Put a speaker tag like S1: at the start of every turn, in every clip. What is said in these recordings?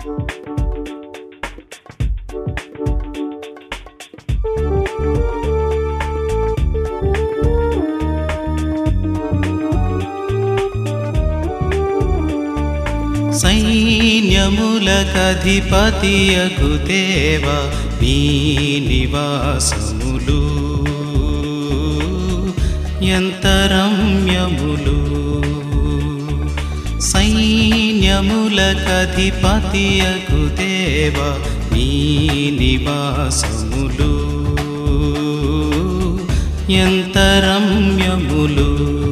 S1: సైన్యములకధిపతియగు దేవ నీ నివాసములు ఎంత రమ్యములు సైన్యములకధిపతియగు దేవ నీ నివాసములు ఎంత రమ్యములు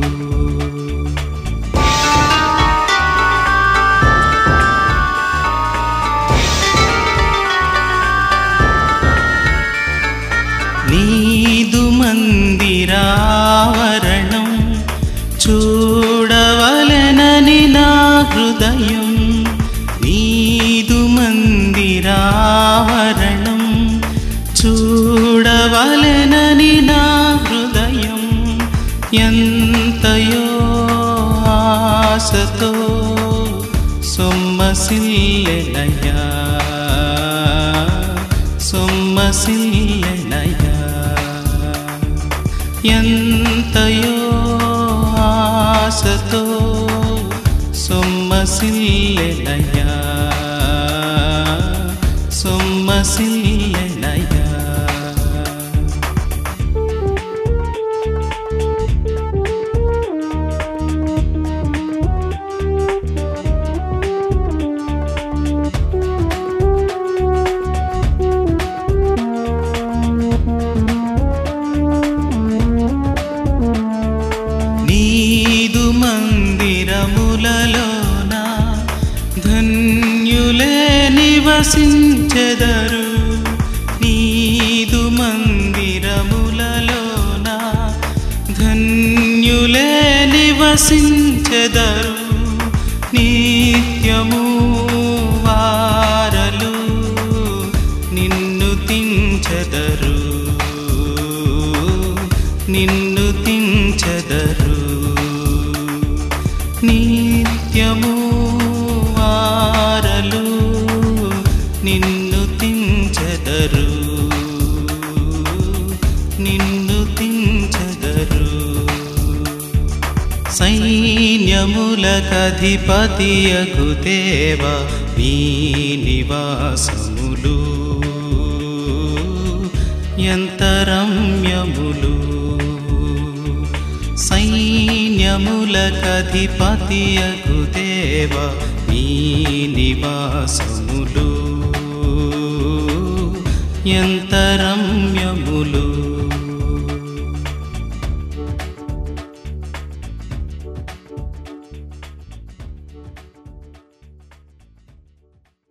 S1: నీదు మందిరావరణం చూడవలెనని నా హృదయం నీదు మందిరావరణం చూడవలెనని నా హృదయం ఎంతయో ఆశతో సొమ్మసిల్లెనయ్యా సొమ్మసిల్లెనయ్యా ఎంతయో ఆశతో సొమ్మసిల్లెనయ్యా సొమ్మసిల్లెనయ్యా నీదు మందిరములలోన ధన్యులే నివసించెదరు నీదు మందిరములలోన ధన్యులే నివసించెదరు నిత్యము వారలు నిన్ను తించెదరు నిన్ను తించెదరు నిత్యము వారలు నిన్ను తించెదరు నిన్ను తించెదరు సైన్యములకధిపతియగు దేవ నీ నివాసములు ఎంత రమ్యములు సైన్యములకధిపతియగు దేవ నీ నివాసములు ఎంత